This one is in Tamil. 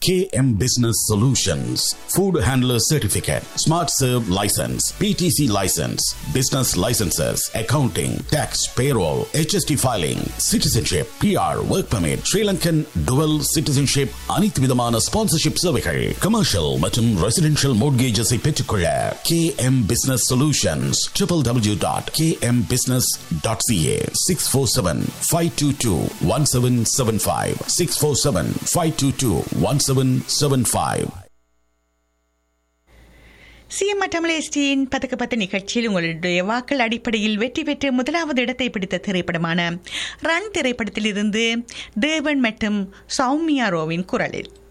KM Business Solutions, Food Handler Certificate, Smart Serve License, PTC License, Business Licenses, Accounting, Tax, Payroll, HST Filing, Citizenship, PR, Work Permit, Sri Lankan Dual Citizenship, அனைத்து விதமான ஸ்பான்சர்ஷிப் சேவைகள் கமர்ஷியல் மற்றும் ரெசிடென்ஷியல் மோட்கேஜஸை பெற்றுக்கொள்ள KM Business Solutions, www.kmbusiness.ca, 647-522-1775, 647-522-1775. CM தமிழேஸ்டியின் பதக்கப்பட்ட நிகழ்ச்சியில் உங்களுடைய வாக்கள் அடிப்படையில் வெற்றி பெற்று முதலாவது இடத்தை பிடித்த திரைப்படமான ரன் திரைப்படத்திலிருந்து தேவன் மற்றும் சௌமியா ரோவின் குரலில்